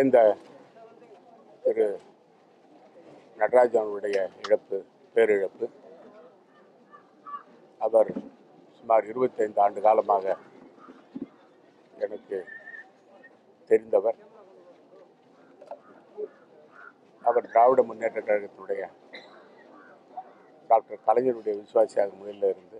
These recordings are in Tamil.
மறைந்த திரு நடராஜனுடைய இழப்பு பேரிழப்பு அவர் சுமார் இருபத்தைந்து ஆண்டு காலமாக எனக்கு தெரிந்தவர் அவர் திராவிட முன்னேற்ற கழகத்தினுடைய டாக்டர் கலைஞருடைய விசுவாசியாக முதல்ல இருந்து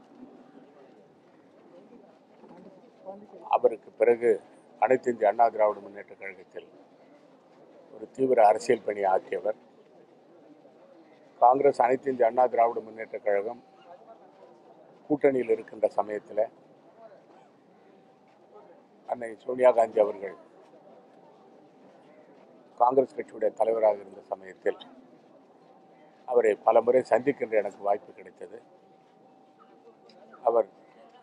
அவருக்கு பிறகு அனைத்து இந்திய அண்ணா திராவிட முன்னேற்ற கழகத்தில் ஒரு தீவிர அரசியல் பணி ஆற்றியவர் காங்கிரஸ் அனைத்து இந்திய அண்ணா திராவிட முன்னேற்ற கழகம் கூட்டணியில் இருக்கின்ற சமயத்தில் அன்னை சோனியா காந்தி அவர்கள் காங்கிரஸ் கட்சியுடைய தலைவராக இருந்த சமயத்தில் அவரை பல முறை சந்திக்கின்ற எனக்கு வாய்ப்பு கிடைத்தது அவர்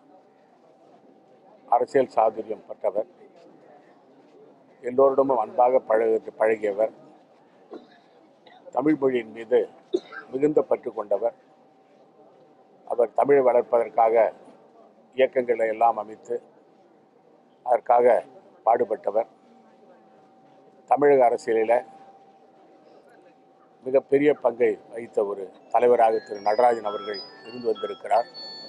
அரசியல் சாதுரியம் பெற்றவர் எல்லோரிடமும் அன்பாக பழக பழகியவர் தமிழ் மொழியின் மீது மிகுந்த பற்று கொண்டவர் அவர் தமிழை வளர்ப்பதற்காக இயக்கங்களை எல்லாம் அமைத்து அதற்காக பாடுபட்டவர் தமிழக அரசியலில் மிகப்பெரிய பங்கை வகித்த ஒரு தலைவராக திரு நடராஜன் அவர்கள் இருந்து வந்திருக்கிறார்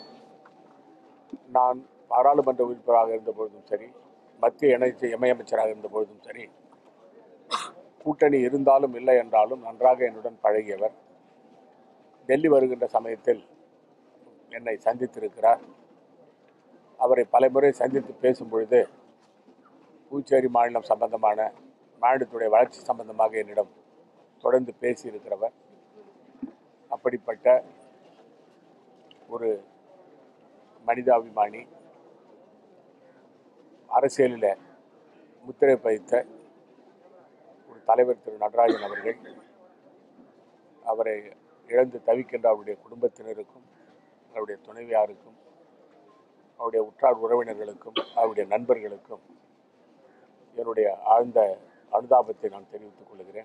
நான் பாராளுமன்ற உறுப்பினராக இருந்த பொழுதும் சரி மத்திய இணைச்சு இணையமைச்சராக இருந்த பொழுதும் சரி கூட்டணி இருந்தாலும் இல்லை என்றாலும் நன்றாக என்னுடன் பழகியவர் டெல்லி வருகின்ற சமயத்தில் என்னை சந்தித்திருக்கிறார் அவரை பலமுறை சந்தித்து பேசும் பொழுது புதுச்சேரி மாநிலம் சம்பந்தமான மாநிலத்துடைய வளர்ச்சி சம்பந்தமாக என்னிடம் தொடர்ந்து பேசியிருக்கிறவர் அப்படிப்பட்ட ஒரு மனிதாபிமானி அரசியலில் முத்திரை பதித்த ஒரு தலைவர் திரு நடராஜன் அவர்கள் அவரை இழந்து தவிக்கின்ற அவருடைய குடும்பத்தினருக்கும் அவருடைய துணைவியாருக்கும் அவருடைய உற்றார் உறவினர்களுக்கும் அவருடைய நண்பர்களுக்கும் என்னுடைய ஆழ்ந்த அனுதாபத்தை நான் தெரிவித்துக் கொள்கிறேன்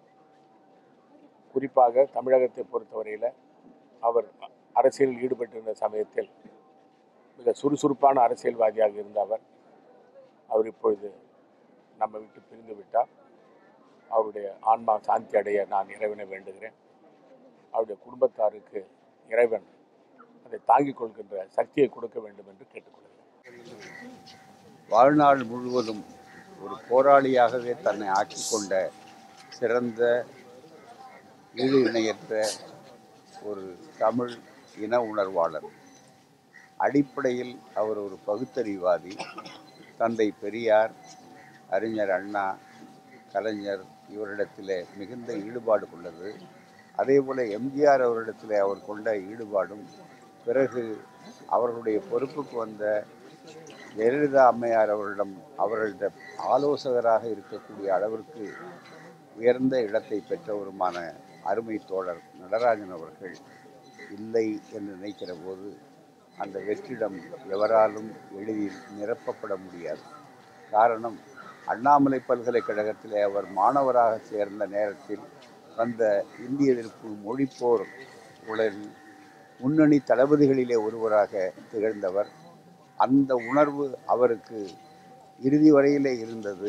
குறிப்பாக தமிழகத்தை பொறுத்தவரையில் அவர் அரசியலில் ஈடுபட்டிருந்த சமயத்தில் மிக சுறுசுறுப்பான அரசியல்வாதியாக இருந்த அவர் அவர் இப்பொழுது நம்ம விட்டு பிரிந்து விட்டார் அவருடைய ஆன்மா சாந்தி அடைய நான் இறைவனை வேண்டுகிறேன் அவருடைய குடும்பத்தாருக்கு இறைவன் அதை தாங்கிக் கொள்கின்ற சக்தியை கொடுக்க வேண்டும் என்று கேட்டுக்கொள்கிறேன் வாழ்நாள் முழுவதும் ஒரு போராளியாகவே தன்னை ஆக்கிக் கொண்ட சிறந்த ஈடு இணையற்ற ஒரு தமிழ் இன உணர்வாளர் அடிப்படையில் அவர் ஒரு பகுத்தறிவாதி தந்தை பெரியார் அறிஞர் அண்ணா கலைஞர் இவரிடத்திலே மிகுந்த ஈடுபாடு கொண்டது அதேபோல் எம்ஜிஆர் அவரிடத்தில் அவர் கொண்ட ஈடுபாடும் பிறகு அவர்களுடைய பொறுப்புக்கு வந்த ஜெயலலிதா அம்மையார் அவரிடம் அவர்கள்ட ஆலோசகராக இருக்கக்கூடிய அளவிற்கு உயர்ந்த இடத்தை பெற்றவருமான அருமை தோழர் நடராஜன் அவர்கள் இல்லை என்று நினைக்கிற போது அந்த வெற்றிடம் எவராலும் எளிதில் நிரப்பப்பட முடியாது காரணம் அண்ணாமலை பல்கலைக்கழகத்திலே அவர் மாணவராக சேர்ந்த நேரத்தில் வந்த இந்திய எதிர்ப்பு மொழிப்போர் உலகில் முன்னணி தளபதிகளிலே ஒருவராக திகழ்ந்தவர் அந்த உணர்வு அவருக்கு இறுதி வரையிலே இருந்தது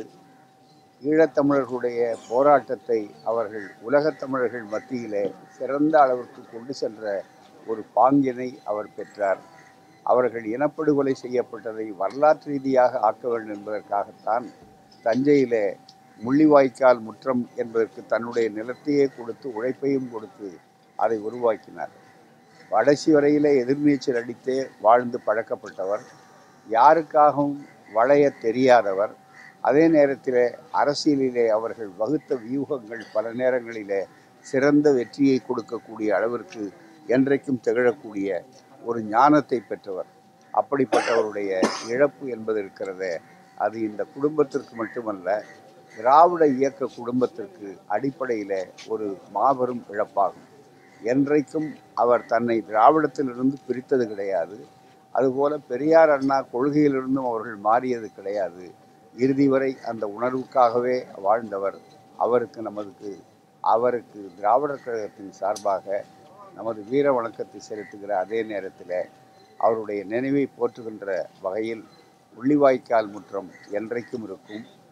ஈழத்தமிழர்களுடைய போராட்டத்தை அவர்கள் உலகத் தமிழர்கள் மத்தியிலே சிறந்த அளவிற்கு கொண்டு சென்ற ஒரு பாங்கினை அவர் பெற்றார் அவர்கள் இனப்படுகொலை செய்யப்பட்டதை வரலாற்று ரீதியாக ஆக்க வேண்டும் என்பதற்காகத்தான் தஞ்சையிலே முள்ளிவாய்க்கால் முற்றம் என்பதற்கு தன்னுடைய நிலத்தையே கொடுத்து உழைப்பையும் கொடுத்து அதை உருவாக்கினார் கடைசி வரையிலே எதிர்நீச்சல் அடித்தே வாழ்ந்து பழக்கப்பட்டவர் யாருக்காகவும் வளைய தெரியாதவர் அதே நேரத்தில் அரசியலிலே அவர்கள் வகுத்த வியூகங்கள் பல நேரங்களிலே சிறந்த வெற்றியை கொடுக்கக்கூடிய அளவிற்கு என்றைக்கும் திகழக்கூடிய ஒரு ஞானத்தை பெற்றவர் அப்படிப்பட்டவருடைய இழப்பு என்பது இருக்கிறதே அது இந்த குடும்பத்திற்கு மட்டுமல்ல திராவிட இயக்க குடும்பத்திற்கு அடிப்படையில் ஒரு மாபெரும் இழப்பாகும் என்றைக்கும் அவர் தன்னை திராவிடத்திலிருந்து பிரித்தது கிடையாது அதுபோல பெரியார் அண்ணா கொள்கையிலிருந்தும் அவர்கள் மாறியது கிடையாது இறுதி வரை அந்த உணர்வுக்காகவே வாழ்ந்தவர் அவருக்கு நமதுக்கு அவருக்கு திராவிடர் கழகத்தின் சார்பாக நமது வீர வணக்கத்தை செலுத்துகிற அதே நேரத்தில் அவருடைய நினைவை போற்றுகின்ற வகையில் உள்ளிவாய்க்கால் முற்றம் என்றைக்கும் இருக்கும்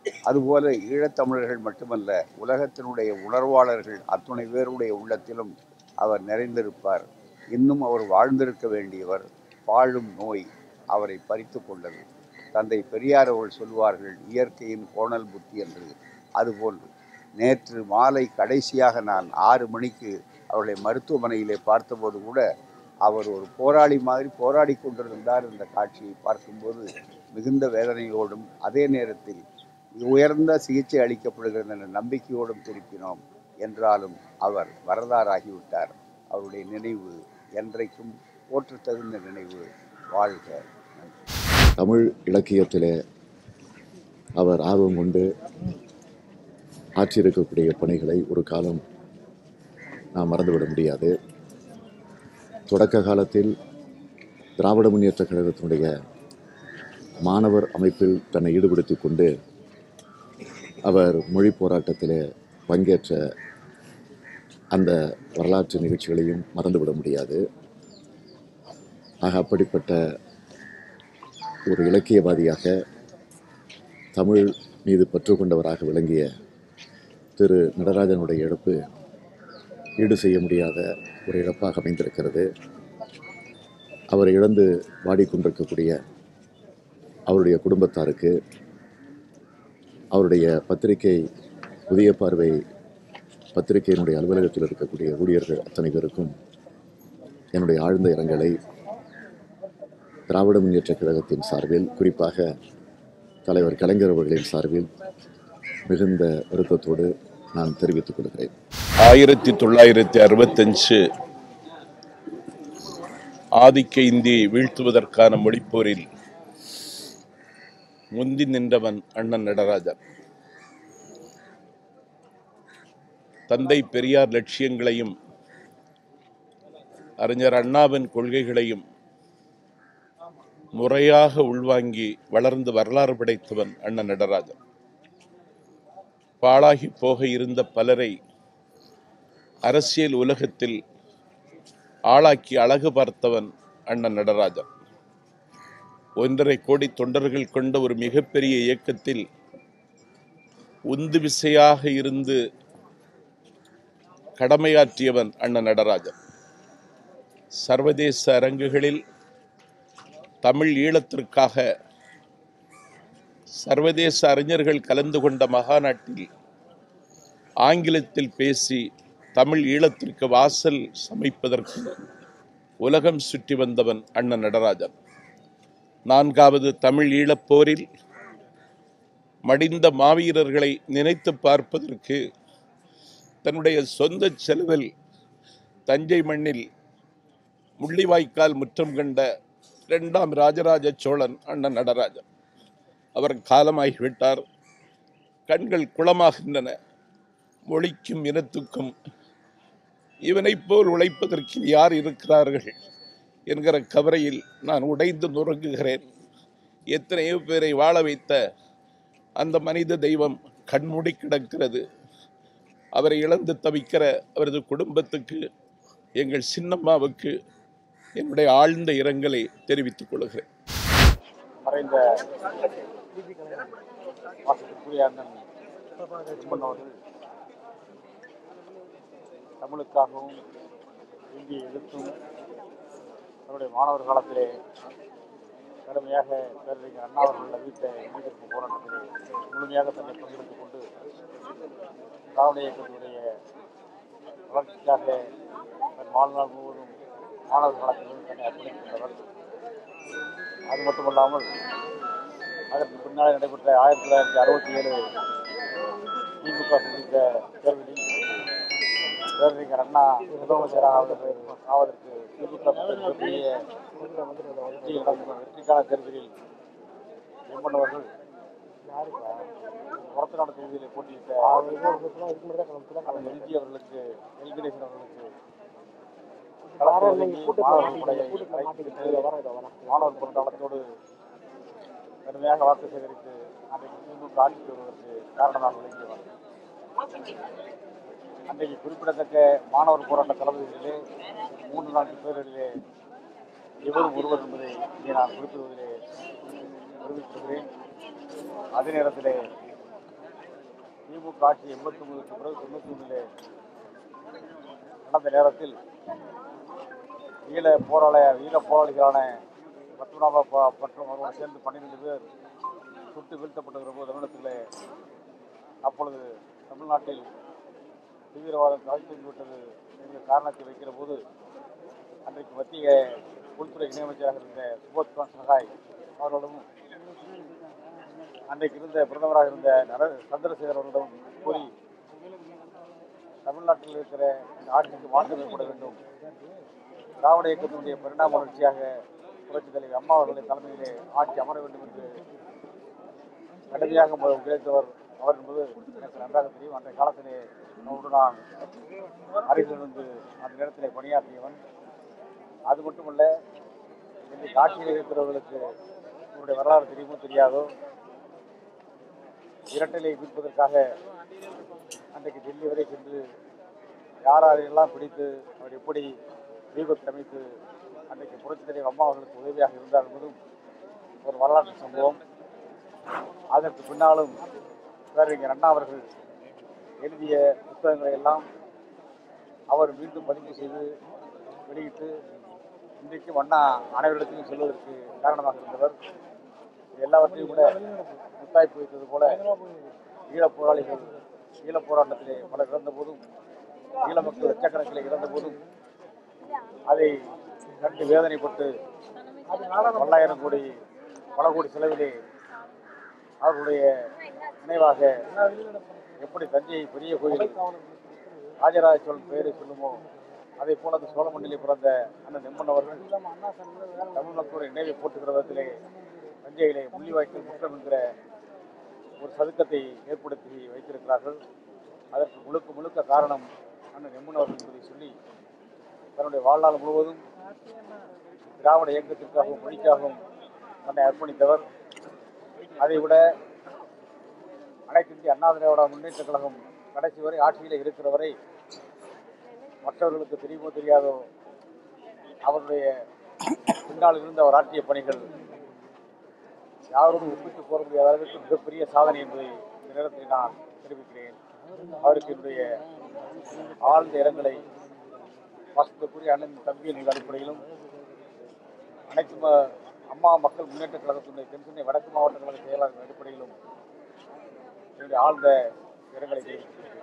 அதுபோல ஈழத்தமிழர்கள் மட்டுமல்ல உலகத்தினுடைய உணர்வாளர்கள் அத்துணை பேருடைய உள்ளத்திலும் அவர் நிறைந்திருப்பார் இன்னும் அவர் வாழ்ந்திருக்க வேண்டியவர் வாழும் நோய் அவரை பறித்து கொண்டது தந்தை பெரியார் அவர்கள் சொல்வார்கள் இயற்கையின் கோணல் புத்தி என்று அதுபோன்று நேற்று மாலை கடைசியாக நான் ஆறு மணிக்கு அவர்களை மருத்துவமனையிலே பார்த்தபோது கூட அவர் ஒரு போராளி மாதிரி போராடி கொண்டிருந்தார் இந்த காட்சியை பார்க்கும்போது மிகுந்த வேதனையோடும் அதே நேரத்தில் உயர்ந்த சிகிச்சை அளிக்கப்படுகிறது என்ற நம்பிக்கையோடும் திருப்பினோம் என்றாலும் அவர் வரலாறாகிவிட்டார் அவருடைய நினைவு என்றைக்கும் போற்றத் தகுந்த நினைவு வாழ்க நன்றி தமிழ் இலக்கியத்திலே அவர் ஆர்வம் கொண்டு ஆற்றியிருக்கக்கூடிய பணிகளை ஒரு காலம் நாம் மறந்துவிட முடியாது தொடக்க காலத்தில் திராவிட முன்னேற்ற கழகத்தினுடைய மாணவர் அமைப்பில் தன்னை ஈடுபடுத்திக் கொண்டு அவர் மொழி போராட்டத்திலே பங்கேற்ற அந்த வரலாற்று நிகழ்ச்சிகளையும் மறந்துவிட முடியாது ஆக அப்படிப்பட்ட ஒரு இலக்கியவாதியாக தமிழ் மீது பற்று கொண்டவராக விளங்கிய திரு நடராஜனுடைய இழப்பு ஈடு செய்ய முடியாத ஒரு இழப்பாக அமைந்திருக்கிறது அவரை இழந்து வாடிக்கொண்டிருக்கக்கூடிய அவருடைய குடும்பத்தாருக்கு அவருடைய பத்திரிகை புதிய பார்வை பத்திரிகையினுடைய அலுவலகத்தில் இருக்கக்கூடிய ஊழியர்கள் அத்தனை பேருக்கும் என்னுடைய ஆழ்ந்த இரங்கலை திராவிட முன்னேற்றக் கழகத்தின் சார்பில் குறிப்பாக தலைவர் கலைஞர் அவர்களின் சார்பில் மிகுந்த வருத்தத்தோடு நான் தெரிவித்துக் கொள்கிறேன் ஆயிரத்தி தொள்ளாயிரத்தி அறுபத்தஞ்சு ஆதிக்க இந்தியை வீழ்த்துவதற்கான மொழிப்போரில் முந்தி நின்றவன் அண்ணன் நடராஜன் தந்தை பெரியார் லட்சியங்களையும் அறிஞர் அண்ணாவின் கொள்கைகளையும் முறையாக உள்வாங்கி வளர்ந்து வரலாறு படைத்தவன் அண்ணன் நடராஜன் பாழாகி போக இருந்த பலரை அரசியல் உலகத்தில் ஆளாக்கி அழகு பார்த்தவன் அண்ணன் நடராஜன் ஒன்றரை கோடி தொண்டர்கள் கொண்ட ஒரு மிகப்பெரிய இயக்கத்தில் உந்து விசையாக இருந்து கடமையாற்றியவன் அண்ணன் நடராஜன் சர்வதேச அரங்குகளில் தமிழ் ஈழத்திற்காக சர்வதேச அறிஞர்கள் கலந்து கொண்ட மகாநாட்டில் ஆங்கிலத்தில் பேசி தமிழ் ஈழத்திற்கு வாசல் சமைப்பதற்கு உலகம் சுற்றி வந்தவன் அண்ணன் நடராஜன் நான்காவது தமிழ் ஈழப் போரில் மடிந்த மாவீரர்களை நினைத்து பார்ப்பதற்கு தன்னுடைய சொந்த செலவில் தஞ்சை மண்ணில் முள்ளிவாய்க்கால் முற்றம் கண்ட இரண்டாம் ராஜராஜ சோழன் அண்ணன் நடராஜன் அவர் காலமாகிவிட்டார் கண்கள் குளமாகின்றன மொழிக்கும் இனத்துக்கும் இவனைப் போல் உழைப்பதற்கு யார் இருக்கிறார்கள் என்கிற கவரையில் நான் உடைந்து நுறங்குகிறேன் எத்தனையோ பேரை வாழ வைத்த அந்த மனித தெய்வம் கண்மூடி கிடக்கிறது அவரை இழந்து தவிக்கிற அவரது குடும்பத்துக்கு எங்கள் சின்னம்மாவுக்கு என்னுடைய ஆழ்ந்த இரங்கலை தெரிவித்துக் கொள்கிறேன் மறைந்த வாசத்துக்குரிய அண்ணன் லட்சுமணன் அவர்கள் தமிழுக்காகவும் இந்திய எதிர்த்தும் தன்னுடைய மாணவர் காலத்திலே கடுமையாக பேரறிஞர் அண்ணா அவர்கள் அறிவித்த எதிர்ப்பு போராட்டத்திலே முழுமையாக தன்னை பங்கெடுத்துக் கொண்டு திராவிட இயக்கத்துடைய வளர்ச்சிக்காக தன் வாழ்நாள் முழுவதும் மாணவர் காலத்திலும் தன்னை அர்ப்பணிக்கின்றவர் அது மட்டுமல்லாமல் அதற்கு பின்னால் நடைபெற்ற ஆயிரத்தி தொள்ளாயிரத்தி அறுபத்தி ஏழு திமுக சந்தித்த தேர்தலில் பேரறிஞர் அண்ணா முதலமைச்சராக ஆவதற்கு- ஆவதற்கு திமுக மிகப்பெரிய வெற்றி நடந்த வெற்றிக்கான தேர்தலில் எம்மன்னவர்கள் புறத்தநாடு தொகுதியில் போட்டியிட்ட அண்ணன் எல்ஜி அவர்களுக்கு எல் கணேசன் அவர்களுக்கு மாணவர்களுடைய மாணவர் பொருளாளத்தோடு கடுமையாக வாக்கு சேகரித்து அன்றைக்கு திமுக ஆட்சிக்கு வருவதற்கு காரணமாக விளங்கியவர் அன்றைக்கு குறிப்பிடத்தக்க மாணவர் போராட்ட தளபதிகளிலே மூன்று நான்கு பேர்களிலே எவரும் ஒருவர் என்பதை இங்கே நான் குறிப்பிடுவதிலே தெரிவிக்கிறேன் அதே நேரத்திலே திமுக ஆட்சி எண்பத்தி ஒன்பதுக்கு பிறகு தொண்ணூற்றி ஒன்றிலே நடந்த நேரத்தில் ஈழ போராள ஈழ போராளிகளான பத்மநாபா ப- மற்றும் அவரோடு சேர்ந்து பன்னிரெண்டு பேர் சுட்டு வீழ்த்தப்பட்டிருக்கிற போது தமிழகத்திலே அப்பொழுது தமிழ்நாட்டில் தீவிரவாதம் தாழ்த்தி விட்டது என்ற காரணத்தை வைக்கிற போது அன்றைக்கு மத்திய உள்துறை இணையமைச்சராக இருந்த சுபோத் கான் சகாய் அவர்களும் அன்றைக்கு இருந்த பிரதமராக இருந்த நர சந்திரசேகர் அவர்களிடம் கூறி தமிழ்நாட்டில் இருக்கிற இந்த ஆட்சிக்கு மாற்றம் ஏற்பட வேண்டும் திராவிட இயக்கத்தினுடைய பரிணாம வளர்ச்சியாக புரட்சித் தலைவர் அம்மா அவர்களின் தலைமையிலே ஆட்சி அமர வேண்டும் என்று கடுமையாக மு- உழைத்தவர் அவர் என்பது எனக்கு நன்றாக தெரியும் அன்றைய காலத்திலே அவரோடு நான் அருகில் இருந்து அந்த நேரத்திலே பணியாற்றியவன் அது மட்டுமல்ல இன்றைக்கு ஆட்சியில் இருக்கிறவர்களுக்கு இவருடைய வரலாறு தெரியுமோ தெரியாதோ இரட்டலை மீட்பதற்காக அன்றைக்கு டெல்லி வரை சென்று யார் யாரையெல்லாம் பிடித்து அவர் எப்படி தீபத்தை அமைத்து அன்றைக்கு புரட்சித் தலைவர் அம்மா அவர்களுக்கு உதவியாக இருந்தார் என்பதும் ஒரு வரலாற்று சம்பவம் அதற்கு பின்னாலும் பேரறிஞர் அண்ணா அவர்கள் எழுதிய புத்தகங்களை எல்லாம் அவர் மீண்டும் பதிவு செய்து வெளியிட்டு இன்றைக்கும் அண்ணா அனைவரிடத்திலும் செல்வதற்கு காரணமாக இருந்தவர் இது எல்லாவற்றையும் கூட முத்தாய்ப்பு வைத்தது போல ஈழப் போராளிகள் ஈழப் போராட்டத்திலே பலர் இறந்த போதும் ஈழ மக்கள் லட்சக்கணக்கில் இறந்த போதும் அதை கண்டு வேதனைப்பட்டு பல்லாயிரம் கோடி பல கோடி செலவிலே அவர்களுடைய நினைவாக எப்படி தஞ்சை பெரிய கோயில் ராஜராஜ சோழன் பெயரை சொல்லுமோ அதே போல அந்த சோழ மண்ணிலே பிறந்த அந்த நெம்மன் அவர்கள் தமிழ் மக்களுடைய நினைவை போட்டுகிற விதத்திலே தஞ்சையிலே முள்ளிவாய்க்கல் முற்றம் என்கிற ஒரு சதுக்கத்தை ஏற்படுத்தி வைத்திருக்கிறார்கள் அதற்கு முழுக்க முழுக்க காரணம் அண்ணன் நெம்மன் அவர்கள் என்பதை சொல்லி தன்னுடைய வாழ்நாள் முழுவதும் திராவிட இயக்கத்திற்காகவும் மொழிக்காகவும் தன்னை அர்ப்பணித்தவர் அதை விட அனைத்து இந்திய அண்ணா திராவிட முன்னேற்ற கழகம் கடைசி வரை ஆட்சியில் இருக்கிற வரை மற்றவர்களுக்கு தெரியுமோ தெரியாதோ அவருடைய பின்னால் இருந்த அவர் ஆற்றிய பணிகள் யாரோடும் ஒப்பிட்டு போற முடியாத அளவிற்கு மிகப்பெரிய சாதனை என்பதை இந்த நேரத்தில் நான் தெரிவிக்கிறேன் அவருக்கு என்னுடைய ஆழ்ந்த இரங்கலை வாசத்துக்குரிய அண்ணன் தம்பி என்ற அடிப்படையிலும் அனைத்து ம- அம்மா மக்கள் முன்னேற்ற கழகத்தினுடைய தென்சென்னை வடக்கு மாவட்ட கழக செயலாளர் அடிப்படையிலும் என்னுடைய ஆழ்ந்த இரங்கலை தெரிவிக்கிறேன்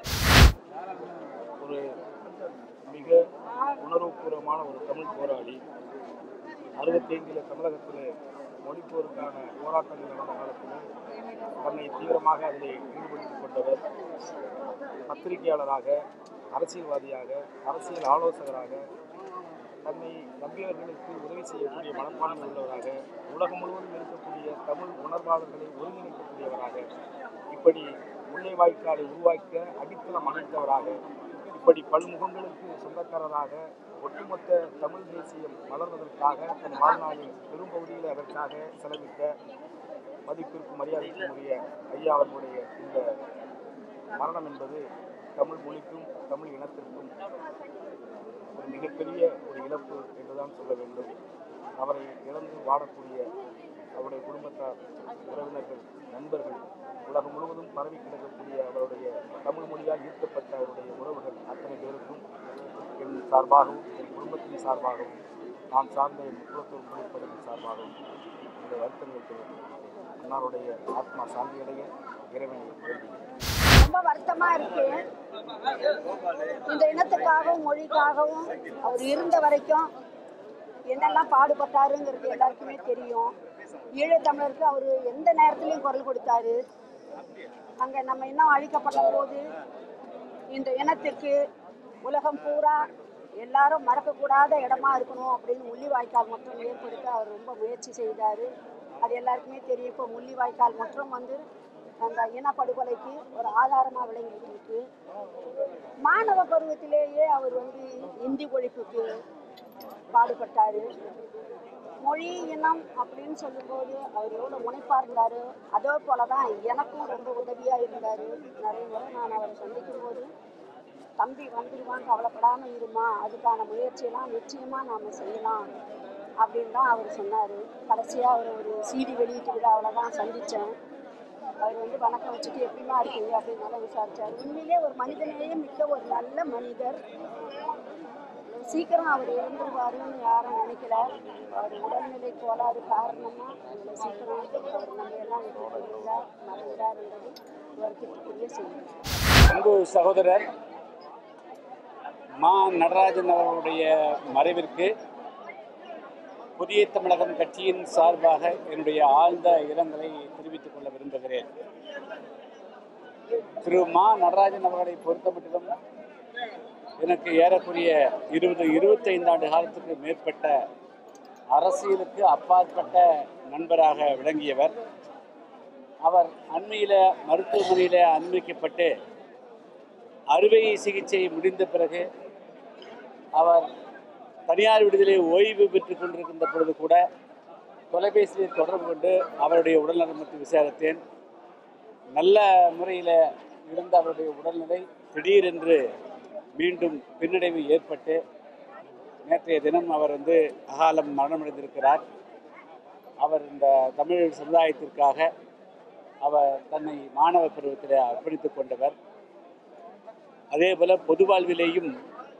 ஒரு மிக உணர்வுபூர்வமான ஒரு தமிழ் போராளி அறுபத்தைந்தில் தமிழகத்தில் மொழிப்போருக்கான போராட்டங்கள் நடந்த காலத்தில் தன்னை தீவிரமாக அதில் ஈடுபடுத்திக் கொண்டவர் பத்திரிகையாளராக அரசியல்வாதியாக அரசியல் ஆலோசகராக தன்னை நம்பியவர்களுக்கு உதவி செய்யக்கூடிய மனப்பான்மை உள்ளவராக உலகம் முழுவதும் இருக்கக்கூடிய தமிழ் உணர்வாளர்களை ஒருங்கிணைக்கக்கூடியவராக இப்படி முல்லை வாய்க்காலை உருவாக்க அடித்தளம் அமைத்தவராக இப்படி பல்முகங்களுக்கு சொந்தக்காரராக ஒட்டுமொத்த தமிழ் தேசியம் வளர்வதற்காக தன் வாழ்நாளில் பெரும்பகுதியில் அதற்காக செலவிட்ட மதிப்பிற்கும் மரியாதைக்கும் உரிய ஐயா அவர்களுடைய இந்த மரணம் என்பது தமிழ் மொழிக்கும் தமிழ் இனத்திற்கும் ஒரு மிகப்பெரிய ஒரு இழப்பு என்றுதான் சொல்ல வேண்டும் அவரை இழந்து வாடக்கூடிய அவருடைய குடும்பத்தார் உறவினர்கள் நண்பர்கள் உலகம் முழுவதும் பரவி கிடக்கக்கூடிய அவருடைய தமிழ் மொழியால் ஈர்க்கப்பட்ட அவருடைய உறவுகள் அத்தனை பேருக்கும் என் சார்பாகவும் என் குடும்பத்தின் சார்பாகவும் நான் சார்ந்த என் குலத்தூர் மொழிப்படையின் சார்பாகவும் இந்த வருத்தங்களை தெரிவித்துக் கொள்கிறேன் அன்னாருடைய ஆத்மா சாந்தியடைய இறைவனை வேண்டுகிறேன் ரொம்ப வருத்தமா இருக்கு இந்த இனத்துக்காகவும் மொழிக்காகவும் அவர் இருந்த வரைக்கும் என்னெல்லாம் பாடுபட்டாருங்கிறது எல்லாருக்குமே தெரியும் ஈழத்தமிழருக்கு அவர் எந்த நேரத்துலையும் குரல் கொடுத்தாரு அங்க நம்ம இன்னும் அழிக்கப்பட்ட போது இந்த இனத்துக்கு உலகம் பூரா எல்லாரும் மறக்கக்கூடாத இடமா இருக்கணும் அப்படின்னு முள்ளிவாய்க்கால் மற்றும் ஏற்படுத்த அவர் ரொம்ப முயற்சி செய்தார் அது எல்லாருக்குமே தெரியும் இப்போ முள்ளிவாய்க்கால் மற்றும் வந்து அந்த இனப்படுகொலைக்கு ஒரு ஆதாரமாக விளங்கிட்டு இருக்கு மாணவ பருவத்திலேயே அவர் வந்து இந்தி ஒழிப்புக்கு பாடுபட்டார் மொழி இனம் அப்படின்னு சொல்லும்போது அவர் எவ்வளோ முனைப்பாக இருந்தார் அதே போல தான் எனக்கும் ரொம்ப உதவியாக இருந்தார் நிறைய முறை நான் அவரை சந்திக்கும் போது தம்பி வந்துடுவான் கவலைப்படாமல் இருமா அதுக்கான முயற்சியெல்லாம் நிச்சயமாக நாம் செய்யலாம் அப்படின்னு தான் அவர் சொன்னார் கடைசியாக அவர் ஒரு சிடி வெளியீட்டு விழாவில் தான் சந்தித்தேன் அவர் வந்து வணக்கம் வச்சுட்டு எப்படிமா இருக்கீங்க அப்படின்னு விசாரிச்சார் உண்மையிலே ஒரு மனிதனேயே மிக்க ஒரு நல்ல மனிதர் சீக்கிரம் அவர் இறந்துருவாருன்னு யாரும் நினைக்கல அவர் உடல்நிலை கோளாறு காரணமா இவ்வளவு சீக்கிரம் அவர் நம்ம எல்லாம் விட்டுறார் மறைந்தார் என்பது வருத்தத்துக்குரிய செய்தி அன்பு சகோதரர் மா நடராஜன் அவர்களுடைய மறைவிற்கு புதிய தமிழகம் கட்சியின் சார்பாக என்னுடைய ஆழ்ந்த இரங்கலை தெரிவித்துக் கொள்ள விரும்புகிறேன் திரு மா நடராஜன் அவர்களை பொறுத்தமட்டிலும் எனக்கு ஏறக்குறைய இருபது இருபத்தைந்து ஆண்டு காலத்துக்கு மேற்பட்ட அரசியலுக்கு அப்பாற்பட்ட நண்பராக விளங்கியவர் அவர் அண்மையில் மருத்துவமனையில் அனுமதிக்கப்பட்டு அறுவை சிகிச்சை முடிந்த பிறகு அவர் தனியார் விடுதலை ஓய்வு பெற்றுக் கொண்டிருக்கின்ற பொழுது கூட தொலைபேசியில் தொடர்பு கொண்டு அவருடைய உடல்நலம் பற்றி விசாரித்தேன் நல்ல முறையில் இருந்த அவருடைய உடல்நிலை திடீரென்று மீண்டும் பின்னடைவு ஏற்பட்டு நேற்றைய தினம் அவர் வந்து அகாலம் மரணமடைந்திருக்கிறார் அவர் இந்த தமிழ் சமுதாயத்திற்காக அவர் தன்னை மாணவ பருவத்தில் அர்ப்பணித்துக் கொண்டவர் அதே போல பொது வாழ்விலேயும்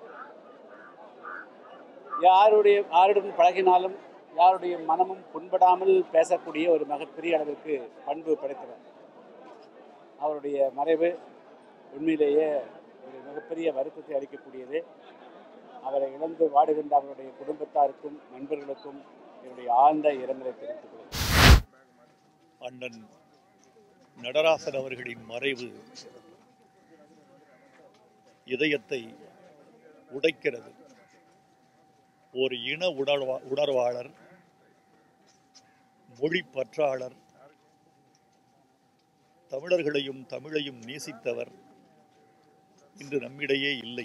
யாருடைய யாருடன் பழகினாலும் யாருடைய மனமும் புண்படாமல் பேசக்கூடிய ஒரு மிகப்பெரிய அளவிற்கு பண்பு படைத்தவர் அவருடைய மறைவு உண்மையிலேயே ஒரு மிகப்பெரிய வருத்தத்தை அளிக்கக்கூடியது அவரை இழந்து வாடுகின்ற அவருடைய குடும்பத்தாருக்கும் நண்பர்களுக்கும் என்னுடைய ஆழ்ந்த இரங்கலை தெரிவித்துக் கொள்கிறேன் அண்ணன் நடராசன் அவர்களின் மறைவு இதயத்தை உடைக்கிறது ஒரு இன உணர்வா உணர்வாளர் மொழி பற்றாளர் தமிழர்களையும் தமிழையும் நேசித்தவர் இன்று நம்மிடையே இல்லை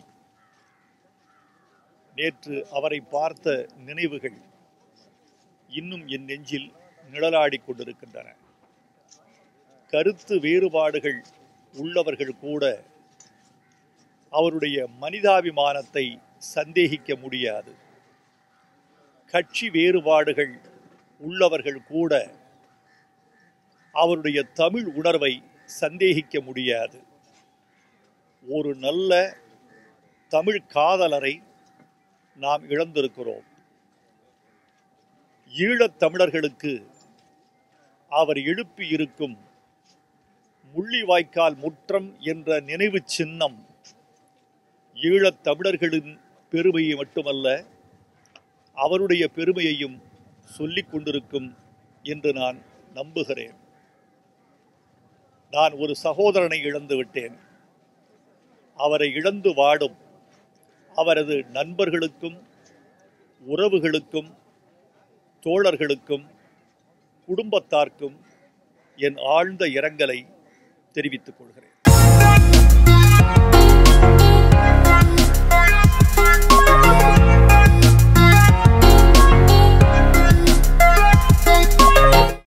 நேற்று அவரை பார்த்த நினைவுகள் இன்னும் என் நெஞ்சில் நிழலாடிக் கொண்டிருக்கின்றன கருத்து வேறுபாடுகள் உள்ளவர்கள் கூட அவருடைய மனிதாபிமானத்தை சந்தேகிக்க முடியாது கட்சி வேறுபாடுகள் உள்ளவர்கள் கூட அவருடைய தமிழ் உணர்வை சந்தேகிக்க முடியாது ஒரு நல்ல தமிழ் காதலரை நாம் இழந்திருக்கிறோம் ஈழத் தமிழர்களுக்கு அவர் எழுப்பி இருக்கும் முள்ளிவாய்க்கால் முற்றம் என்ற நினைவு சின்னம் ஈழத் தமிழர்களின் பெருமையை மட்டுமல்ல அவருடைய பெருமையையும் சொல்லிக் கொண்டிருக்கும் என்று நான் நம்புகிறேன் நான் ஒரு சகோதரனை இழந்து விட்டேன் அவரை இழந்து வாடும் அவரது நண்பர்களுக்கும் உறவுகளுக்கும் தோழர்களுக்கும் குடும்பத்தார்க்கும் என் ஆழ்ந்த இரங்கலை தெரிவித்துக் கொள்கிறேன்